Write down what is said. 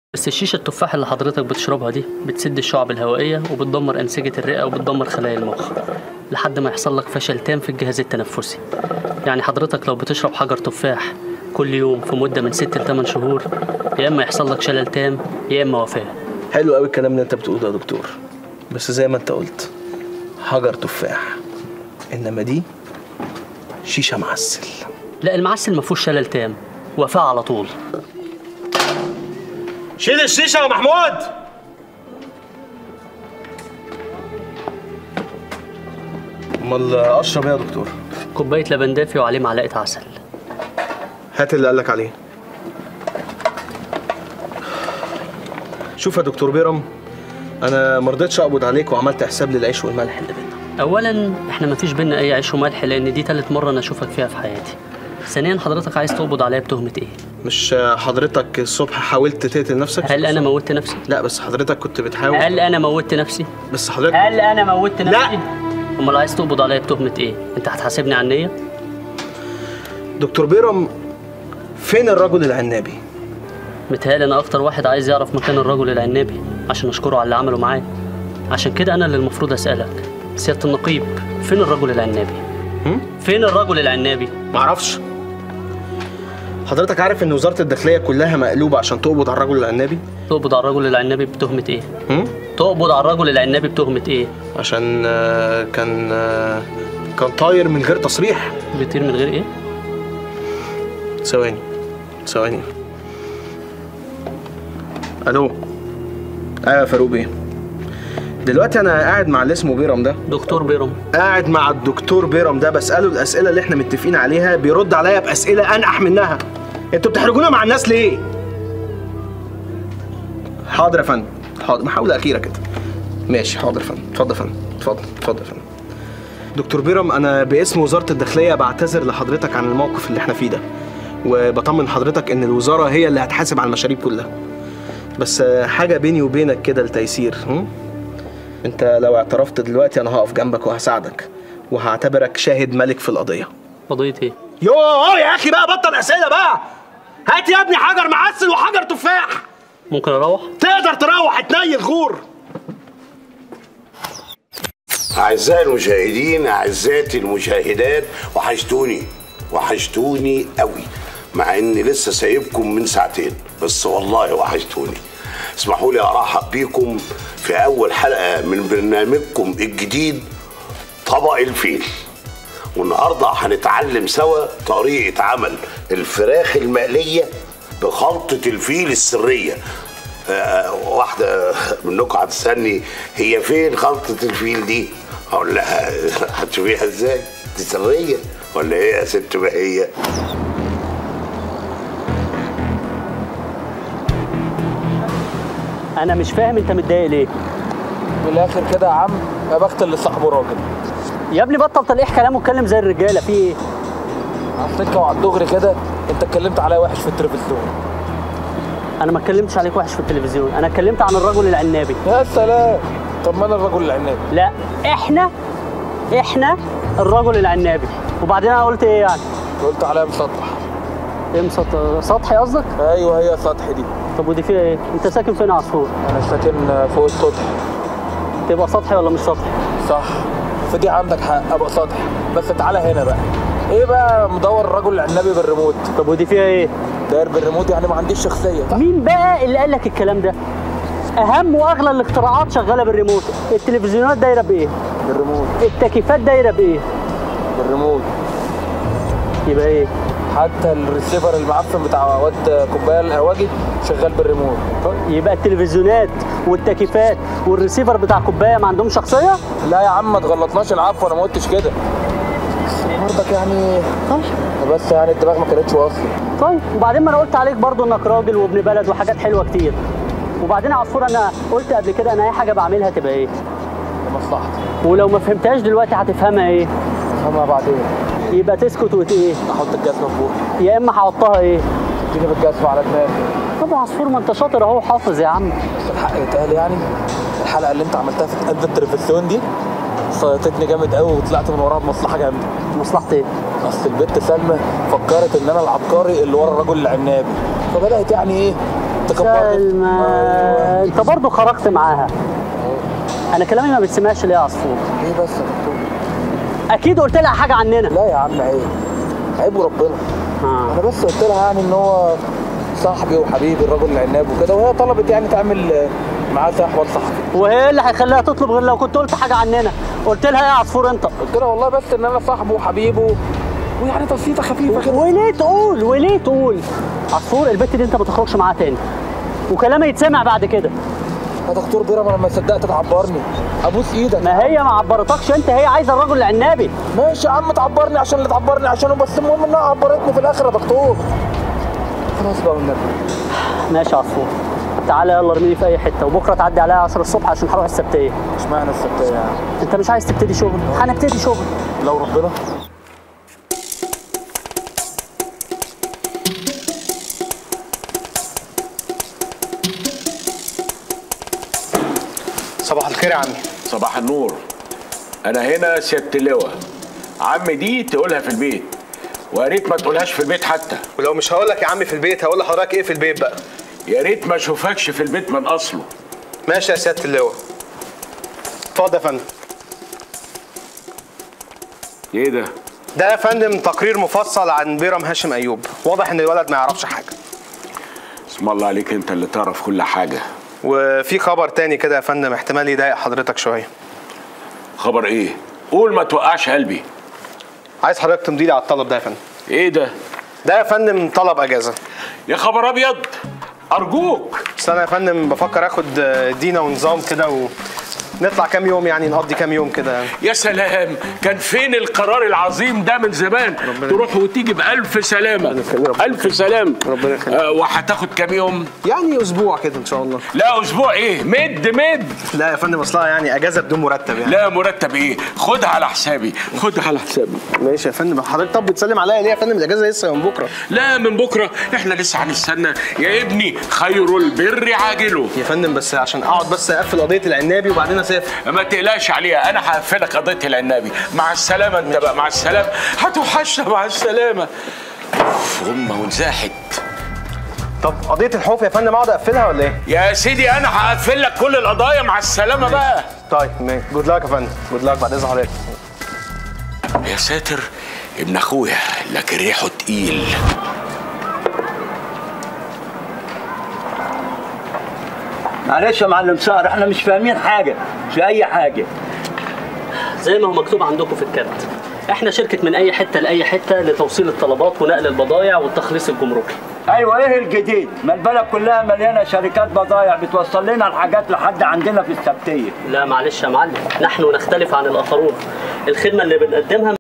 بس الشيشة التفاح اللي حضرتك بتشربها دي بتسد الشعب الهوائية وبتدمر أنسجة الرئة وبتدمر خلايا المخ لحد ما يحصل لك فشل تام في الجهاز التنفسي يعني حضرتك لو بتشرب حجر تفاح كل يوم في مدة من 6 ل 8 شهور يا إما يحصل لك شلل تام يا إما وفاة حلو قوي الكلام اللي انت بتقوله ده يا دكتور بس زي ما انت قلت حجر تفاح انما دي شيشه معسل لا المعسل ما فيهوش شلل تام وفاة على طول شيل الشيشه يا محمود امال اشرب ايه يا دكتور كوباية لبن دافي وعليه معلقة عسل هات اللي قالك عليه شوف يا دكتور بيرم انا ما رضيتش اقبض عليك وعملت حساب للعيش والملح اللي بينا أولا إحنا ما فيش بينا أي عيش وملح لأن دي تالت مرة أنا أشوفك فيها في حياتي ثانيا حضرتك عايز تقبض عليا بتهمة إيه؟ مش حضرتك الصبح حاولت تقتل نفسك هل أنا موتت نفسي؟ لا بس حضرتك كنت بتحاول هل أنا موتت نفسي؟ بس حضرتك هل انا موتت نفسي؟ لا. امال عايز تقبض عليا بتهمه ايه؟ انت هتحاسبني على النيه؟ دكتور بيرم فين الرجل العنابي متهيألي انا اكتر واحد عايز يعرف مكان الرجل العنابي عشان اشكره على اللي عمله معايا عشان كده انا اللي المفروض اسالك سياده النقيب فين الرجل العنابي؟ هم؟ فين الرجل العنابي؟ معرفش حضرتك عارف ان وزاره الداخليه كلها مقلوبه عشان تقبض على الرجل العنابي تقبض على الرجل العنابي بتهمه ايه؟ هم؟ تقبض على الرجل العنابي بتهمه ايه؟ عشان آه، كان آه، كان طاير من غير تصريح بيطير من غير ايه؟ ثواني ثواني الو ايوه يا فاروق بيه دلوقتي انا قاعد مع اللي اسمه بيرم ده دكتور بيرم قاعد مع الدكتور بيرم ده بساله الاسئله اللي احنا متفقين عليها بيرد عليا باسئله انقح منها انتوا بتحرجونا مع الناس ليه حاضر يا فندم حاضر محاوله اخيره كده ماشي حاضر يا فندم اتفضل يا فندم اتفضل اتفضل يا فندم دكتور بيرم انا باسم وزاره الداخليه بعتذر لحضرتك عن الموقف اللي احنا فيه ده وبطمن حضرتك ان الوزاره هي اللي هتحاسب على المشاريب كلها بس آه، حاجه بيني وبينك كده لتيسير هم؟ انت لو اعترفت دلوقتي انا هقف جنبك وهساعدك وهعتبرك شاهد ملك في القضيه قضيه ايه؟ يوه يا اخي بقى بطل اسئله بقى هات يا ابني حجر معسل وحجر تفاح ممكن اروح؟ تقدر تروح تنيل غور أعزائي المشاهدين أعزائي المشاهدات وحشتوني وحشتوني قوي مع إني لسه سايبكم من ساعتين بس والله وحشتوني اسمحوا لي أرحب بيكم في أول حلقة من برنامجكم الجديد طبق الفيل والنهارده هنتعلم سوا طريقة عمل الفراخ المقلية بخلطة الفيل السرية آه، واحدة منكم هتسألني هي فين خلطة الفيل دي؟ أقول لها هتشوفيها ازاي؟ دي سرية ولا ايه يا ست بهية؟ انا مش فاهم انت متضايق ليه؟ من الاخر كده يا عم يا بخت اللي صاحبه راجل يا ابني بطل تلقيح كلام واتكلم زي الرجاله في ايه؟ على السكه وعلى الدغري كده انت اتكلمت عليا وحش في التلفزيون انا ما اتكلمتش عليك وحش في التلفزيون انا اتكلمت عن الرجل العنابي يا سلام طب ما انا الرجل العنابي لا احنا احنا الرجل العنابي وبعدين انا قلت ايه يعني قلت عليا مسطح ايه مسط- سطحي قصدك ايوه هي سطح دي طب ودي فيها ايه انت ساكن فين يا عصفور انا ساكن فوق السطح تبقى سطحي ولا مش سطحي صح فدي عندك حق ابقى سطح بس تعالى هنا بقى ايه بقى مدور الرجل العنابي بالريموت طب ودي فيها ايه داير بالريموت يعني ما عنديش شخصيه مين بقى اللي قال لك الكلام ده اهم واغلى الاختراعات شغاله بالريموت التلفزيونات دايره بايه بالريموت التكييفات دايره بايه بالريموت يبقى ايه حتى الريسيفر المعفن بتاع واد كوبايه القواجي شغال بالريموت يبقى التلفزيونات والتكييفات والريسيفر بتاع كوبايه ما عندهم شخصيه لا يا عم ما تغلطناش العفو انا ما قلتش كده بس برضك يعني طيب بس يعني الدماغ ما كانتش واصله طيب وبعدين ما انا قلت عليك برضو انك راجل وابن بلد وحاجات حلوه كتير وبعدين يا عصفور انا قلت قبل كده انا اي حاجه بعملها تبقى ايه لمصلحتي ولو ما فهمتهاش دلوقتي هتفهمها ايه افهمها بعدين يبقى تسكت وت ايه احط الجزمه في بوقي يا اما هحطها ايه اديني بالجزمه على دماغي طب يا عصفور ما انت شاطر اهو حافظ يا عم بس الحق يتقال يعني الحلقه اللي انت عملتها في قد التلفزيون دي صيتتني جامد قوي وطلعت من وراها بمصلحه جامده مصلحتي ايه اصل البت سلمى فكرت ان انا العبقري اللي ورا الرجل العنابي فبدات يعني ايه تكبرني سلمى أيوة. انت برضه خرجت معاها انا كلامي ما بتسمعش ليه يا عصفور ليه بس يا دكتور اكيد قلت لها حاجه عننا لا يا عم عيب عيب وربنا آه. انا بس قلت لها يعني ان هو صاحبي وحبيبي الرجل العناب وكده وهي طلبت يعني تعمل آه، معاه صاحب صاحبي وايه اللي هيخليها تطلب غير لو كنت قلت حاجه عننا قلت لها ايه يا عصفور انت قلت لها والله بس ان انا صاحبه وحبيبه ويعني تصيطه خفيفه كده وليه تقول وليه تقول عصفور البت دي انت ما تخرجش معاها تاني وكلامي يتسمع بعد كده يا دكتور بيرم انا لما صدقت تعبرني ابوس ايدك ما هي ما عبرتكش انت هي عايزه الرجل العنابي ماشي يا عم تعبرني عشان اللي تعبرني عشانه بس المهم انها عبرتني في الاخر يا دكتور خلاص بقى والنبي ماشي يا عصفور تعالى يلا ارميني في اي حته وبكره تعدي عليا 10 الصبح عشان هروح السبتيه اشمعنى السبتيه يعني انت مش عايز تبتدي شغل هنبتدي شغل لو ربنا صباح الخير يا عمي صباح النور انا هنا سياده اللواء عم دي تقولها في البيت ويا ريت ما تقولهاش في البيت حتى ولو مش هقول لك يا عمي في البيت هقول لحضرتك ايه في البيت بقى يا ريت ما اشوفكش في البيت من اصله ماشي يا سياده اللواء اتفضل يا فندم ايه ده ده يا فندم تقرير مفصل عن بيرم هاشم ايوب واضح ان الولد ما يعرفش حاجه اسم الله عليك انت اللي تعرف كل حاجه وفي خبر تاني كده يا فندم احتمال يضايق حضرتك شويه خبر ايه قول ما توقعش قلبي عايز حضرتك تمضي لي على الطلب ده يا فندم ايه ده ده يا فندم طلب اجازه يا خبر ابيض ارجوك بس انا يا فندم بفكر اخد دينا ونظام كده ونطلع كام يوم يعني نقضي كام يوم كده يعني يا سلام كان فين القرار العظيم ده من زمان تروح وتيجي بألف سلامة ألف سلام ربنا يخليك. آه وهتاخد كام يوم يعني اسبوع كده ان شاء الله لا أسبوع إيه مد مد لا يا فندم اصلها يعني اجازه بدون مرتب يعني لا مرتب إيه خدها على حسابي خدها على حسابي ماشي يا فندم حضرتك طب بتسلم عليا ليه يا فندم الاجازه لسه من بكره لا من بكرة إحنا لسه هنستنى يا ابني خير البر عاجله يا فندم بس عشان اقعد بس اقفل قضيه العنابي وبعدين اسافر ما تقلقش عليها انا هقفلك قضيه العنابي مع السلامه انت بقى مع السلامه هتوحشنا مع السلامه أوف، امه وانزاحت طب قضيه الحوف يا فندم اقعد اقفلها ولا ايه يا سيدي انا هقفل لك كل القضايا مع السلامه بقى طيب ماشي جود لك يا فندم جود لك بعد اذن حضرتك يا ساتر ابن اخويا لكن ريحه تقيل معلش يا معلم سهر احنا مش فاهمين حاجه في اي حاجه زي ما هو مكتوب عندكم في الكارت احنا شركه من اي حته لاي حته لتوصيل الطلبات ونقل البضائع والتخليص الجمركي ايوه ايه الجديد ما البلد كلها مليانه شركات بضايع بتوصل لنا الحاجات لحد عندنا في السبتيه لا معلش يا معلم نحن نختلف عن الاخرون الخدمه اللي بنقدمها